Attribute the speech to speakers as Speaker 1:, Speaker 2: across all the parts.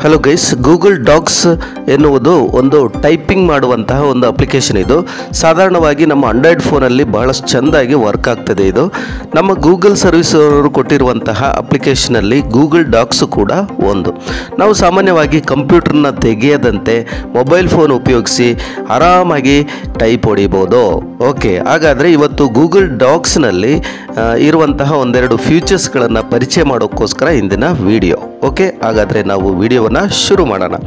Speaker 1: hello guys Google docx ಎನ್ನುವುದು ಒಂದು typing ಮಾಡುವಂತಹ ಒಂದು ಅಪ್ಲಿಕೇಶನ್ ಇದು ಸಾಧಾರಣವಾಗಿ ನಮ್ಮ ಆಂಡ್ರಾಯ್ಡ್ ಫೋನಲ್ಲಿ ಬಹಳಷ್ಟು ಚೆಂದಾಗಿ ವರ್ಕ್ ಆಗ್ತದೆ ಇದು ನಮ್ಮ ಗೂಗಲ್ ಸರ್ವಿಸ್ ಅವರು ಕೊಟ್ಟಿರುವಂತಹ ಅಪ್ಲಿಕೇಶನಲ್ಲಿ ಗೂಗಲ್ ಡಾಕ್ಸ್ ಕೂಡ ಒಂದು ನಾವು ಸಾಮಾನ್ಯವಾಗಿ ಕಂಪ್ಯೂಟರ್ನ ತೆಗೆಯದಂತೆ ಮೊಬೈಲ್ ಫೋನ್ ಉಪಯೋಗಿಸಿ ಆರಾಮಾಗಿ ಟೈಪ್ ಹೊಡಿಬೋದು ಓಕೆ ಹಾಗಾದರೆ ಇವತ್ತು ಗೂಗಲ್ ಡಾಕ್ಸ್ನಲ್ಲಿ ಆ, ಇರುವಂತಹ ಒಂದೆರಡು ಫ್ಯೂಚರ್ಸ್ಗಳನ್ನು ಪರಿಚಯ ಮಾಡೋಕ್ಕೋಸ್ಕರ ಇಂದಿನ ವಿಡಿಯೋ ಓಕೆ ಹಾಗಾದರೆ ನಾವು ವಿಡಿಯೋವನ್ನು ಶುರು ಮಾಡೋಣ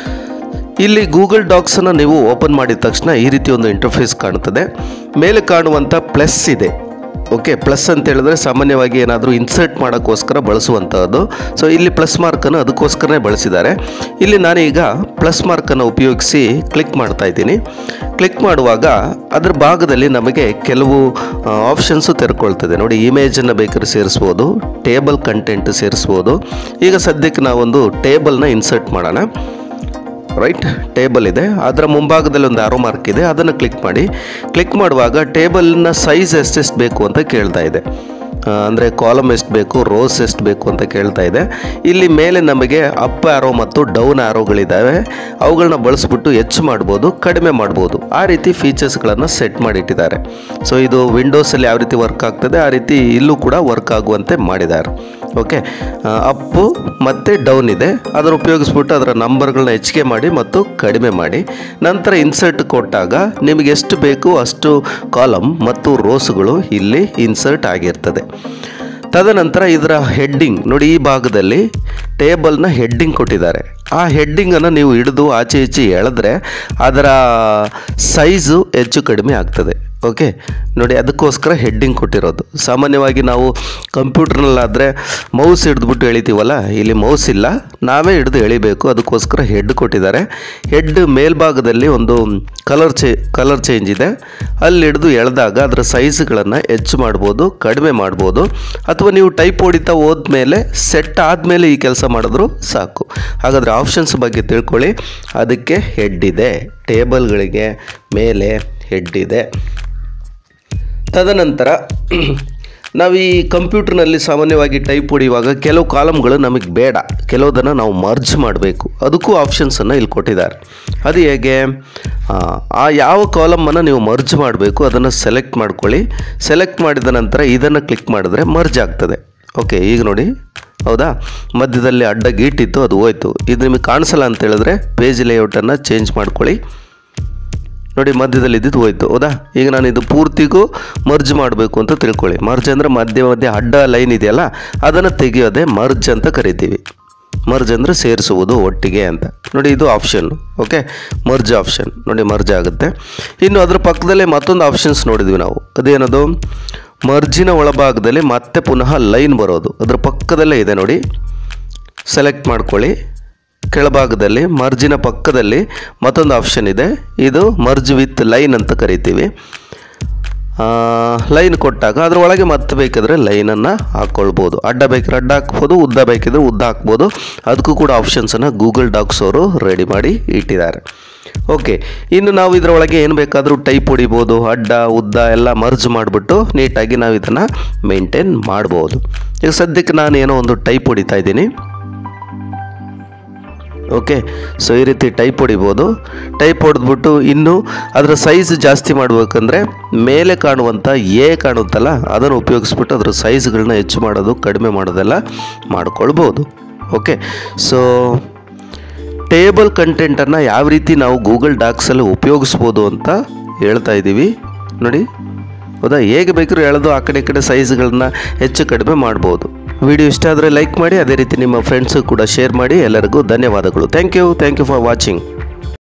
Speaker 1: ಇಲ್ಲಿ ಗೂಗಲ್ ಡಾಕ್ಸನ್ನು ನೀವು ಓಪನ್ ಮಾಡಿದ ತಕ್ಷಣ ಈ ರೀತಿ ಒಂದು ಇಂಟರ್ಫೇಸ್ ಕಾಣುತ್ತದೆ ಮೇಲೆ ಕಾಣುವಂಥ ಪ್ಲಸ್ ಇದೆ ಓಕೆ ಪ್ಲಸ್ ಅಂತ ಹೇಳಿದ್ರೆ ಸಾಮಾನ್ಯವಾಗಿ ಏನಾದರೂ ಇನ್ಸರ್ಟ್ ಮಾಡೋಕ್ಕೋಸ್ಕರ ಬಳಸುವಂಥದ್ದು ಸೊ ಇಲ್ಲಿ ಪ್ಲಸ್ ಮಾರ್ಕನ್ನು ಅದಕ್ಕೋಸ್ಕರನೇ ಬಳಸಿದ್ದಾರೆ ಇಲ್ಲಿ ನಾನೀಗ ಪ್ಲಸ್ ಮಾರ್ಕನ್ನು ಉಪಯೋಗಿಸಿ ಕ್ಲಿಕ್ ಮಾಡ್ತಾ ಇದ್ದೀನಿ ಕ್ಲಿಕ್ ಮಾಡುವಾಗ ಅದ್ರ ಭಾಗದಲ್ಲಿ ನಮಗೆ ಕೆಲವು ಆಪ್ಷನ್ಸು ತೆರ್ಕೊಳ್ತದೆ ನೋಡಿ ಇಮೇಜನ್ನು ಬೇಕಾದ್ರೆ ಸೇರಿಸ್ಬೋದು ಟೇಬಲ್ ಕಂಟೆಂಟ್ ಸೇರಿಸ್ಬೋದು ಈಗ ಸದ್ಯಕ್ಕೆ ನಾವೊಂದು ಟೇಬಲ್ನ ಇನ್ಸರ್ಟ್ ಮಾಡೋಣ ರೈಟ್ ಟೇಬಲ್ ಇದೆ ಅದರ ಮುಂಭಾಗದಲ್ಲಿ ಒಂದು ಆರೋ ಮಾರ್ಕ್ ಇದೆ ಅದನ್ನು ಕ್ಲಿಕ್ ಮಾಡಿ ಕ್ಲಿಕ್ ಮಾಡುವಾಗ ಟೇಬಲ್ನ ಸೈಜ್ ಎಷ್ಟೆಷ್ಟು ಬೇಕು ಅಂತ ಕೇಳ್ತಾ ಇದೆ ಅಂದರೆ ಕಾಲಮ್ ಎಷ್ಟು ಬೇಕು ರೋಸ್ ಎಷ್ಟು ಬೇಕು ಅಂತ ಕೇಳ್ತಾ ಇದೆ ಇಲ್ಲಿ ಮೇಲೆ ನಮಗೆ ಅಪ್ ಆರೋ ಮತ್ತು ಡೌನ್ ಆರೋಗಳಿದ್ದಾವೆ ಅವುಗಳನ್ನ ಬಳಸ್ಬಿಟ್ಟು ಹೆಚ್ಚು ಮಾಡ್ಬೋದು ಕಡಿಮೆ ಮಾಡ್ಬೋದು ಆ ರೀತಿ ಫೀಚರ್ಸ್ಗಳನ್ನು ಸೆಟ್ ಮಾಡಿಟ್ಟಿದ್ದಾರೆ ಸೊ ಇದು ವಿಂಡೋಸಲ್ಲಿ ಯಾವ ರೀತಿ ವರ್ಕ್ ಆಗ್ತದೆ ಆ ರೀತಿ ಇಲ್ಲೂ ಕೂಡ ವರ್ಕ್ ಆಗುವಂತೆ ಮಾಡಿದ್ದಾರೆ ಓಕೆ ಅಪ್ಪು ಮತ್ತು ಡೌನ್ ಇದೆ ಅದನ್ನು ಉಪಯೋಗಿಸ್ಬಿಟ್ಟು ಅದರ ನಂಬರ್ಗಳನ್ನ ಹೆಚ್ಚಿಗೆ ಮಾಡಿ ಮತ್ತು ಕಡಿಮೆ ಮಾಡಿ ನಂತರ ಇನ್ಸರ್ಟ್ ಕೊಟ್ಟಾಗ ನಿಮಗೆ ಎಷ್ಟು ಬೇಕು ಅಷ್ಟು ಕಾಲಮ್ ಮತ್ತು ರೋಸ್ಗಳು ಇಲ್ಲಿ ಇನ್ಸರ್ಟ್ ಆಗಿರ್ತದೆ ತದನಂತರ ಇದರ ಹೆಡ್ಡಿಂಗ್ ನೋಡಿ ಈ ಭಾಗದಲ್ಲಿ ಟೇಬಲ್ನ ಹೆಡ್ಡಿಂಗ್ ಕೊಟ್ಟಿದ್ದಾರೆ ಆ ಹೆಡ್ಡಿಂಗನ್ನು ನೀವು ಹಿಡಿದು ಆಚೆ ಈಚೆ ಎಳೆದ್ರೆ ಅದರ ಸೈಜು ಹೆಚ್ಚು ಕಡಿಮೆ ಆಗ್ತದೆ ಓಕೆ ನೋಡಿ ಅದಕ್ಕೋಸ್ಕರ ಹೆಡ್ಡಿಂಗ್ ಕೊಟ್ಟಿರೋದು ಸಾಮಾನ್ಯವಾಗಿ ನಾವು ಕಂಪ್ಯೂಟರ್ನಲ್ಲಾದರೆ ಮೌಸ್ ಹಿಡಿದ್ಬಿಟ್ಟು ಎಳಿತೀವಲ್ಲ ಇಲ್ಲಿ ಮೌಸ್ ಇಲ್ಲ ನಾವೇ ಹಿಡಿದು ಎಳಿಬೇಕು ಅದಕ್ಕೋಸ್ಕರ ಹೆಡ್ ಕೊಟ್ಟಿದ್ದಾರೆ ಹೆಡ್ ಮೇಲ್ಭಾಗದಲ್ಲಿ ಒಂದು ಕಲರ್ ಚೇ ಕಲರ್ ಚೇಂಜ್ ಇದೆ ಅಲ್ಲಿ ಹಿಡಿದು ಎಳೆದಾಗ ಅದರ ಸೈಜ್ಗಳನ್ನು ಹೆಚ್ಚು ಮಾಡ್ಬೋದು ಕಡಿಮೆ ಮಾಡ್ಬೋದು ಅಥವಾ ನೀವು ಟೈಪ್ ಹೊಡಿತಾ ಹೋದ್ಮೇಲೆ ಸೆಟ್ ಆದಮೇಲೆ ಈ ಕೆಲಸ ಮಾಡಿದ್ರು ಸಾಕು ಹಾಗಾದರೆ ಆಪ್ಷನ್ಸ್ ಬಗ್ಗೆ ತಿಳ್ಕೊಳ್ಳಿ ಅದಕ್ಕೆ ಹೆಡ್ ಇದೆ ಟೇಬಲ್ಗಳಿಗೆ ಮೇಲೆ ಹೆಡ್ ಇದೆ ತದನಂತರ ನಾವು ಈ ಕಂಪ್ಯೂಟರ್ನಲ್ಲಿ ಸಾಮಾನ್ಯವಾಗಿ ಟೈಪ್ ಹೊಡೆಯುವಾಗ ಕೆಲವು ಕಾಲಮ್ಗಳು ನಮಗೆ ಬೇಡ ಕೆಲವುದನ್ನು ನಾವು ಮರ್ಜ್ ಮಾಡಬೇಕು ಅದಕ್ಕೂ ಆಪ್ಷನ್ಸನ್ನು ಇಲ್ಲಿ ಕೊಟ್ಟಿದ್ದಾರೆ ಅದು ಹೇಗೆ ಆ, ಆ ಯಾವ ಕಾಲಮನ್ನು ನೀವು ಮರ್ಜ್ ಮಾಡಬೇಕು ಅದನ್ನು ಸೆಲೆಕ್ಟ್ ಮಾಡ್ಕೊಳ್ಳಿ ಸೆಲೆಕ್ಟ್ ಮಾಡಿದ ನಂತರ ಇದನ್ನು ಕ್ಲಿಕ್ ಮಾಡಿದ್ರೆ ಮರ್ಜ್ ಆಗ್ತದೆ ಓಕೆ ಈಗ ನೋಡಿ ಹೌದಾ ಮಧ್ಯದಲ್ಲಿ ಅಡ್ಡ ಗೀಟಿತ್ತು ಅದು ಹೋಯ್ತು ಇದು ನಿಮಗೆ ಕಾಣಿಸಲ್ಲ ಅಂತ ಹೇಳಿದ್ರೆ ಪೇಜ್ ಲೇಔಟನ್ನು ಚೇಂಜ್ ಮಾಡ್ಕೊಳ್ಳಿ ನೋಡಿ ಮಧ್ಯದಲ್ಲಿ ಇದ್ದಿದ್ದು ಹೋಯ್ತು ಹೌದಾ ಈಗ ನಾನು ಇದು ಪೂರ್ತಿಗೂ ಮರ್ಜ್ ಮಾಡಬೇಕು ಅಂತ ತಿಳ್ಕೊಳ್ಳಿ ಮರ್ಜ್ ಅಂದರೆ ಮಧ್ಯ ಮಧ್ಯೆ ಅಡ್ಡ ಲೈನ್ ಇದೆಯಲ್ಲ ಅದನ್ನು ತೆಗೆಯೋದೇ ಮರ್ಜ್ ಅಂತ ಕರಿತೀವಿ ಮರ್ಜ್ ಅಂದರೆ ಸೇರಿಸುವುದು ಒಟ್ಟಿಗೆ ಅಂತ ನೋಡಿ ಇದು ಆಪ್ಷನ್ ಓಕೆ ಮರ್ಜ್ ಆಪ್ಷನ್ ನೋಡಿ ಮರ್ಜ್ ಆಗುತ್ತೆ ಇನ್ನು ಅದ್ರ ಪಕ್ಕದಲ್ಲೇ ಮತ್ತೊಂದು ಆಪ್ಷನ್ಸ್ ನೋಡಿದ್ವಿ ನಾವು ಅದೇನದು ಮರ್ಜಿನ ಒಳಭಾಗದಲ್ಲಿ ಮತ್ತೆ ಪುನಃ ಲೈನ್ ಬರೋದು ಅದ್ರ ಪಕ್ಕದಲ್ಲೇ ಇದೆ ನೋಡಿ ಸೆಲೆಕ್ಟ್ ಮಾಡ್ಕೊಳ್ಳಿ ಕೆಳಭಾಗದಲ್ಲಿ ಮರ್ಜಿನ ಪಕ್ಕದಲ್ಲಿ ಮತ್ತೊಂದು ಆಪ್ಷನ್ ಇದೆ ಇದು ಮರ್ಜ್ ವಿತ್ ಲೈನ್ ಅಂತ ಕರಿತೀವಿ ಲೈನ್ ಕೊಟ್ಟಾಗ ಅದರೊಳಗೆ ಮತ್ತೆ ಬೇಕಿದ್ರೆ ಲೈನನ್ನು ಹಾಕ್ಕೊಳ್ಬೋದು ಅಡ್ಡ ಬೇಕಿದ್ರೆ ಅಡ್ಡ ಹಾಕ್ಬೋದು ಉದ್ದ ಬೇಕಿದ್ರೆ ಉದ್ದ ಹಾಕ್ಬೋದು ಅದಕ್ಕೂ ಕೂಡ ಆಪ್ಷನ್ಸನ್ನು ಗೂಗಲ್ ಡಾಕ್ಸ್ ಅವರು ರೆಡಿ ಮಾಡಿ ಇಟ್ಟಿದ್ದಾರೆ ಓಕೆ ಇನ್ನು ನಾವು ಇದರೊಳಗೆ ಏನು ಬೇಕಾದರೂ ಟೈಪ್ ಹೊಡಿಬೋದು ಅಡ್ಡ ಉದ್ದ ಎಲ್ಲ ಮರ್ಜ್ ಮಾಡಿಬಿಟ್ಟು ನೀಟಾಗಿ ನಾವು ಇದನ್ನು ಮೇಂಟೈನ್ ಮಾಡ್ಬೋದು ಈಗ ಸದ್ಯಕ್ಕೆ ನಾನು ಏನೋ ಒಂದು ಟೈಪ್ ಹೊಡಿತಾ ಇದ್ದೀನಿ ಓಕೆ ಸೊ ಈ ರೀತಿ ಟೈಪ್ ಹೊಡಿಬೋದು ಟೈಪ್ ಹೊಡೆದ್ಬಿಟ್ಟು ಇನ್ನು ಅದರ ಸೈಜ್ ಜಾಸ್ತಿ ಮಾಡಬೇಕಂದ್ರೆ ಮೇಲೆ ಕಾಣುವಂಥ ಎ ಕಾಣುತ್ತಲ್ಲ ಅದನ್ನು ಉಪಯೋಗಿಸ್ಬಿಟ್ಟು ಅದರ ಸೈಜ್ಗಳನ್ನ ಹೆಚ್ಚು ಮಾಡೋದು ಕಡಿಮೆ ಮಾಡೋದೆಲ್ಲ ಮಾಡ್ಕೊಳ್ಬೋದು ಓಕೆ ಸೊ ಟೇಬಲ್ ಕಂಟೆಂಟನ್ನು ಯಾವ ರೀತಿ ನಾವು ಗೂಗಲ್ ಡಾಕ್ಸಲ್ಲಿ ಉಪಯೋಗಿಸ್ಬೋದು ಅಂತ ಹೇಳ್ತಾ ಇದ್ದೀವಿ ನೋಡಿ ಹೌದಾ ಹೇಗೆ ಬೇಕಾದ್ರೂ ಹೇಳೋದು ಆ ಕಡೆ ಈ ಕಡೆ ಸೈಜ್ಗಳನ್ನ ಹೆಚ್ಚು ಕಡಿಮೆ ಮಾಡ್ಬೋದು ವಿಡಿಯೋ ಇಷ್ಟ ಆದರೆ ಲೈಕ್ ಮಾಡಿ ಅದೇ ರೀತಿ ನಿಮ್ಮ ಫ್ರೆಂಡ್ಸು ಕೂಡ ಶೇರ್ ಮಾಡಿ ಎಲ್ಲರಿಗೂ ಧನ್ಯವಾದಗಳು thank you thank you for watching